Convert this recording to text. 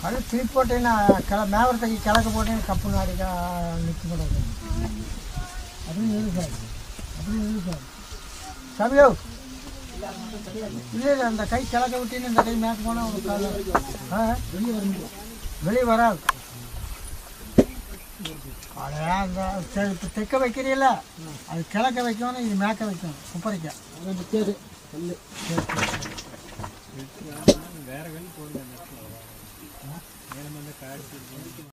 அது திருப்பி போட்டீங்கன்னா கிள மேவரத்துக்கு கிழக்கு போட்டீங்கன்னா கப்பு நாடிக்கா நிற்க கூடாது அதுவும் யூஸ் ஆகுது அதுவும் யூஸ் ஆகுது சமயோ இல்லை இல்லை அந்த கை கிழக்க விட்டீங்கன்னா இந்த கை மேக்க போனால் உங்களுக்கு கால் ஆ வெளியே வர வெளியே வராது அட அந்த சரி இப்போ தெக்க வைக்கிறீல்ல அது கிழக்க வைக்கணும் இது மேக்க வைக்கணும் குப்பரைக்க சரி சொல்லு வேற கல் போடுங்க அந்த இடத்துல. மேல மேல காய்ச்சி